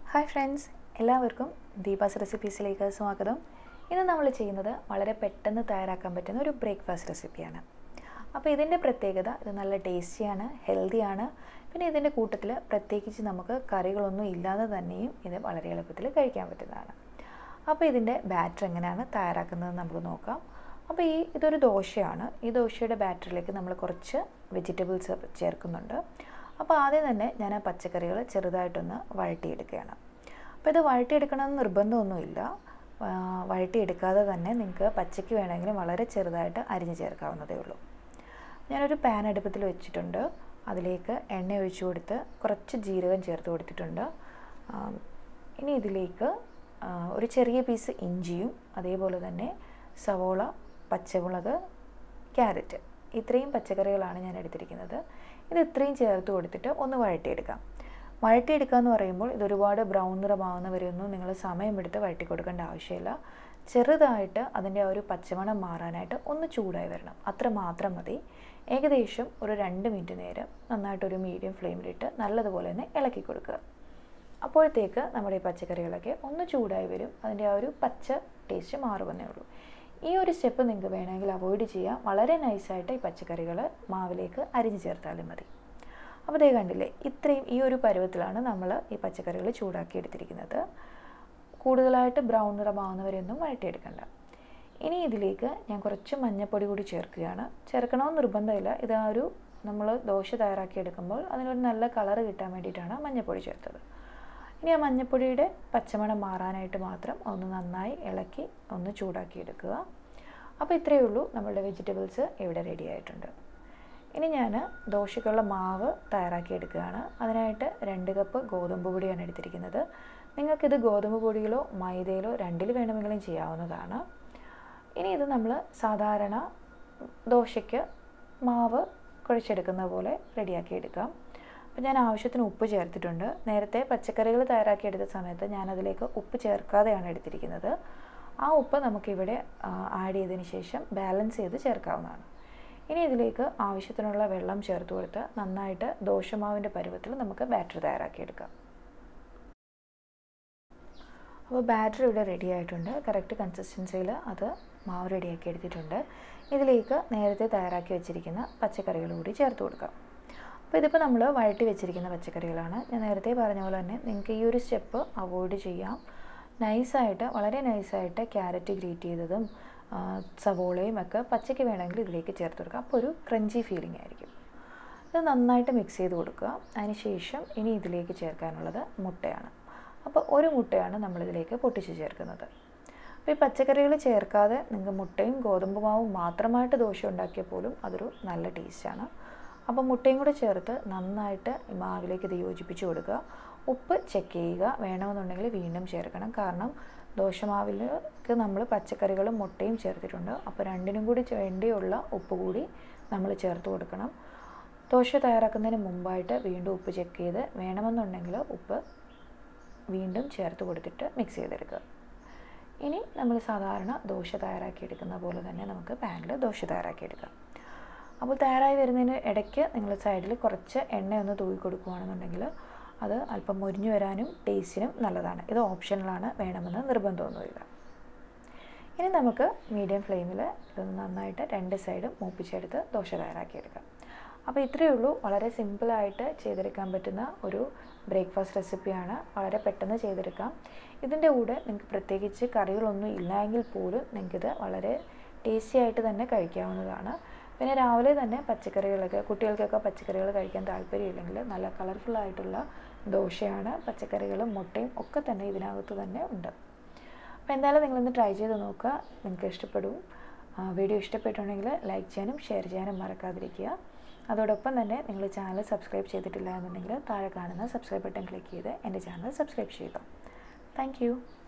hi friends എല്ലാവർക്കും ദീപാസ് റെസിപ്പീസിലേക്ക് സ്വാഗതം ഇന്ന് നമ്മൾ ചെയ്യുന്നത് വളരെ പെട്ടെന്ന് തയ്യാറാക്കാൻ പറ്റുന്ന ഒരു ബ്രേക്ക്ഫാസ്റ്റ് റെസിപ്പിയാണ് അപ്പോൾ ഇതിൻ്റെ പ്രത്യേകത ഇത് നല്ല ടേസ്റ്റിയാണ് ഹെൽത്തിയാണ് പിന്നെ ഇതിൻ്റെ കൂട്ടത്തിൽ പ്രത്യേകിച്ച് നമുക്ക് കറികളൊന്നും ഇല്ലാതെ തന്നെയും ഇത് വളരെ എളുപ്പത്തിൽ കഴിക്കാൻ പറ്റുന്നതാണ് അപ്പോൾ ഇതിൻ്റെ ബാറ്റർ എങ്ങനെയാണ് തയ്യാറാക്കുന്നത് നമുക്ക് നോക്കാം അപ്പോൾ ഈ ഇതൊരു ദോശയാണ് ഈ ദോശയുടെ ബാറ്ററിലേക്ക് നമ്മൾ കുറച്ച് വെജിറ്റബിൾസ് ചേർക്കുന്നുണ്ട് അപ്പോൾ ആദ്യം തന്നെ ഞാൻ ആ പച്ചക്കറികൾ ചെറുതായിട്ടൊന്ന് വഴട്ടിയെടുക്കുകയാണ് അപ്പോൾ ഇത് വഴട്ടിയെടുക്കണമെന്ന് നിർബന്ധമൊന്നുമില്ല ആ, വഴട്ടിയെടുക്കാതെ തന്നെ നിങ്ങൾക്ക് പച്ചയ്ക്ക് വേണമെങ്കിലും വളരെ ചെറുതായിട്ട് അരിഞ്ഞ് ചേർക്കാവുന്നതേ ഉള്ളൂ ഞാനൊരു പാൻ അടുപ്പത്തിൽ വെച്ചിട്ടുണ്ട് അതിലേക്ക് എണ്ണ ഒഴിച്ചു കൊടുത്ത് കുറച്ച് ജീരകം ചേർത്ത് കൊടുത്തിട്ടുണ്ട് ആ, ഇനി ഇതിലേക്ക് ആ, ഒരു ചെറിയ പീസ് ഇഞ്ചിയും അതേപോലെ തന്നെ സവോള പച്ചമുളക് ക്യാരറ്റ് ഇത്രയും പച്ചക്കറികളാണ് ഞാൻ എടുത്തിരിക്കുന്നത് ഇത് ഇത്രയും ചേർത്ത് കൊടുത്തിട്ട് ഒന്ന് വഴട്ടിയെടുക്കാം വഴട്ടിയെടുക്കുക എന്ന് പറയുമ്പോൾ ഇത് ഒരുപാട് ബ്രൗൺ നിറമാവുന്ന വരെയൊന്നും നിങ്ങൾ സമയമെടുത്ത് വഴട്ടി കൊടുക്കേണ്ട ആവശ്യമില്ല ചെറുതായിട്ട് അതിൻ്റെ ആ ഒരു പച്ചമണം മാറാനായിട്ട് ഒന്ന് ചൂടായി വരണം അത്ര മാത്രം മതി ഏകദേശം ഒരു രണ്ട് മിനിറ്റ് നേരം നന്നായിട്ടൊരു മീഡിയം ഫ്ലെയിമിലിട്ട് നല്ലതുപോലെ തന്നെ ഇളക്കി കൊടുക്കുക അപ്പോഴത്തേക്ക് നമ്മുടെ ഈ പച്ചക്കറികളൊക്കെ ഒന്ന് ചൂടായി വരും അതിൻ്റെ ആ ഒരു പച്ച ടേസ്റ്റ് മാറുമെന്നേ ഉള്ളൂ ഈ ഒരു സ്റ്റെപ്പ് നിങ്ങൾക്ക് വേണമെങ്കിൽ അവോയ്ഡ് ചെയ്യാം വളരെ നൈസായിട്ട് ഈ പച്ചക്കറികൾ മാവിലേക്ക് അരിഞ്ഞു ചേർത്താലും മതി അപ്പോൾ ദേ കണ്ടില്ലേ ഇത്രയും ഈ ഒരു പരുവത്തിലാണ് നമ്മൾ ഈ പച്ചക്കറികൾ ചൂടാക്കി എടുത്തിരിക്കുന്നത് കൂടുതലായിട്ട് ബ്രൗൺ നിറമാവുന്നവരെയൊന്നും വഴറ്റിയെടുക്കണ്ട ഇനി ഇതിലേക്ക് ഞാൻ കുറച്ച് മഞ്ഞൾപ്പൊടി കൂടി ചേർക്കുകയാണ് ചേർക്കണമെന്ന് നിർബന്ധമില്ല ഇത് ആ ഒരു നമ്മൾ ദോശ തയ്യാറാക്കി എടുക്കുമ്പോൾ അതിനൊരു നല്ല കളറ് കിട്ടാൻ വേണ്ടിയിട്ടാണ് മഞ്ഞൾപ്പൊടി ചേർത്തത് ഇനി ആ മഞ്ഞൾപ്പൊടിയുടെ പച്ചമണം മാറാനായിട്ട് മാത്രം ഒന്ന് നന്നായി ഇളക്കി ഒന്ന് ചൂടാക്കി എടുക്കുക അപ്പോൾ ഇത്രയേ ഉള്ളൂ നമ്മളുടെ വെജിറ്റബിൾസ് ഇവിടെ റെഡി ആയിട്ടുണ്ട് ഇനി ഞാൻ ദോശയ്ക്കുള്ള മാവ് തയ്യാറാക്കി എടുക്കുകയാണ് അതിനായിട്ട് രണ്ട് കപ്പ് ഗോതമ്പ് പൊടിയാണ് എടുത്തിരിക്കുന്നത് നിങ്ങൾക്കിത് ഗോതമ്പ് പൊടിയിലോ മൈദയിലോ രണ്ടിൽ വേണമെങ്കിലും ചെയ്യാവുന്നതാണ് ഇനി ഇത് നമ്മൾ സാധാരണ ദോശയ്ക്ക് മാവ് കുഴച്ചെടുക്കുന്ന പോലെ റെഡിയാക്കി എടുക്കാം അപ്പോൾ ഞാൻ ആവശ്യത്തിന് ഉപ്പ് ചേർത്തിട്ടുണ്ട് നേരത്തെ പച്ചക്കറികൾ തയ്യാറാക്കി എടുത്ത സമയത്ത് ഞാൻ അതിലേക്ക് ഉപ്പ് ചേർക്കാതെയാണ് എടുത്തിരിക്കുന്നത് ആ ഉപ്പ് നമുക്കിവിടെ ആഡ് ചെയ്തതിന് ശേഷം ബാലൻസ് ചെയ്ത് ചേർക്കാവുന്നതാണ് ഇനി ഇതിലേക്ക് ആവശ്യത്തിനുള്ള വെള്ളം ചേർത്ത് കൊടുത്ത് നന്നായിട്ട് ദോശമാവിൻ്റെ പരുവത്തിൽ നമുക്ക് ബാറ്റർ തയ്യാറാക്കിയെടുക്കാം അപ്പോൾ ബാറ്റർ ഇവിടെ റെഡി ആയിട്ടുണ്ട് കറക്റ്റ് കൺസിസ്റ്റൻസിയിൽ അത് മാവ് റെഡിയാക്കി എടുത്തിട്ടുണ്ട് ഇതിലേക്ക് നേരത്തെ തയ്യാറാക്കി വെച്ചിരിക്കുന്ന പച്ചക്കറികൾ കൂടി ചേർത്ത് കൊടുക്കാം അപ്പോൾ ഇതിപ്പോൾ നമ്മൾ വഴട്ടി വെച്ചിരിക്കുന്ന പച്ചക്കറികളാണ് ഞാൻ നേരത്തെ പറഞ്ഞ പോലെ തന്നെ നിങ്ങൾക്ക് ഈ ഒരു സ്റ്റെപ്പ് അവോയ്ഡ് ചെയ്യാം നൈസായിട്ട് വളരെ നൈസായിട്ട് ക്യാരറ്റ് ഗ്രേറ്റ് ചെയ്തതും ആ, സവോളയും ഒക്കെ പച്ചയ്ക്ക് വേണമെങ്കിൽ ഇതിലേക്ക് ചേർത്ത് കൊടുക്കുക അപ്പോൾ ഒരു ക്രഞ്ചി ഫീലിംഗ് ആയിരിക്കും ഇത് നന്നായിട്ട് മിക്സ് ചെയ്ത് കൊടുക്കുക അതിന് ശേഷം ഇനി ഇതിലേക്ക് ചേർക്കാനുള്ളത് മുട്ടയാണ് അപ്പോൾ ഒരു മുട്ടയാണ് നമ്മളിതിലേക്ക് പൊട്ടിച്ച് ചേർക്കുന്നത് അപ്പോൾ ഈ പച്ചക്കറികൾ ചേർക്കാതെ നിങ്ങൾക്ക് മുട്ടയും ഗോതമ്പ് മാവും മാത്രമായിട്ട് ദോശ ഉണ്ടാക്കിയാൽ പോലും അതൊരു നല്ല ടേസ്റ്റാണ് അപ്പോൾ മുട്ടയും കൂടെ ചേർത്ത് നന്നായിട്ട് ഈ മാവിലേക്ക് ഇത് യോജിപ്പിച്ച് കൊടുക്കുക ഉപ്പ് ചെക്ക് ചെയ്യുക വേണമെന്നുണ്ടെങ്കിൽ വീണ്ടും ചേർക്കണം കാരണം ദോശമാവിലേക്ക് നമ്മൾ പച്ചക്കറികളും മുട്ടയും ചേർത്തിട്ടുണ്ട് അപ്പോൾ രണ്ടിനും കൂടി വേണ്ടിയുള്ള ഉപ്പ് കൂടി നമ്മൾ ചേർത്ത് കൊടുക്കണം ദോശ തയ്യാറാക്കുന്നതിന് മുമ്പായിട്ട് വീണ്ടും ഉപ്പ് ചെക്ക് ചെയ്ത് വേണമെന്നുണ്ടെങ്കിൽ ഉപ്പ് വീണ്ടും ചേർത്ത് കൊടുത്തിട്ട് മിക്സ് ചെയ്തെടുക്കുക ഇനി നമ്മൾ സാധാരണ ദോശ തയ്യാറാക്കിയെടുക്കുന്ന പോലെ തന്നെ നമുക്ക് പാനിൽ ദോശ തയ്യാറാക്കിയെടുക്കാം അപ്പോൾ തയ്യാറായി വരുന്നതിന് ഇടയ്ക്ക് നിങ്ങൾ സൈഡിൽ കുറച്ച് എണ്ണ ഒന്ന് തൂക്കി കൊടുക്കുകയാണെന്നുണ്ടെങ്കിൽ അത് അല്പം മുരിഞ്ഞു വരാനും ടേസ്റ്റിനും നല്ലതാണ് ഇത് ഓപ്ഷണലാണ് വേണമെന്ന് നിർബന്ധമൊന്നുമില്ല ഇനി നമുക്ക് മീഡിയം ഫ്ലെയിമിൽ ഇതൊന്ന് നന്നായിട്ട് രണ്ട് സൈഡും മൂപ്പിച്ചെടുത്ത് ദോശ തയ്യാറാക്കിയെടുക്കാം അപ്പോൾ ഇത്രയേ ഉള്ളൂ വളരെ സിമ്പിളായിട്ട് ചെയ്തെടുക്കാൻ പറ്റുന്ന ഒരു ബ്രേക്ക്ഫാസ്റ്റ് റെസിപ്പിയാണ് വളരെ പെട്ടെന്ന് ചെയ്തെടുക്കാം ഇതിൻ്റെ കൂടെ നിങ്ങൾക്ക് പ്രത്യേകിച്ച് കറികളൊന്നും ഇല്ല എങ്കിൽ പോലും നിങ്ങൾക്കിത് വളരെ ടേസ്റ്റി ആയിട്ട് തന്നെ കഴിക്കാവുന്നതാണ് പിന്നെ രാവിലെ തന്നെ പച്ചക്കറികളൊക്കെ കുട്ടികൾക്കൊക്കെ പച്ചക്കറികൾ കഴിക്കാൻ താല്പര്യമില്ലെങ്കിൽ നല്ല കളർഫുൾ ആയിട്ടുള്ള ദോശയാണ് പച്ചക്കറികളും മുട്ടയും ഒക്കെ തന്നെ ഇതിനകത്ത് തന്നെ ഉണ്ട് അപ്പോൾ എന്തായാലും നിങ്ങളൊന്ന് ട്രൈ ചെയ്ത് നോക്കുക നിങ്ങൾക്ക് ഇഷ്ടപ്പെടും ആ, വീഡിയോ ഇഷ്ടപ്പെട്ടുണ്ടെങ്കിൽ ലൈക്ക് ചെയ്യാനും ഷെയർ ചെയ്യാനും മറക്കാതിരിക്കുക അതോടൊപ്പം തന്നെ നിങ്ങൾ ചാനൽ സബ്സ്ക്രൈബ് ചെയ്തിട്ടില്ല എന്നുണ്ടെങ്കിൽ താഴെ കാണുന്ന സബ്സ്ക്രൈബ് ബട്ടൺ ക്ലിക്ക് ചെയ്ത് എൻ്റെ ചാനൽ സബ്സ്ക്രൈബ് ചെയ്യുക താങ്ക്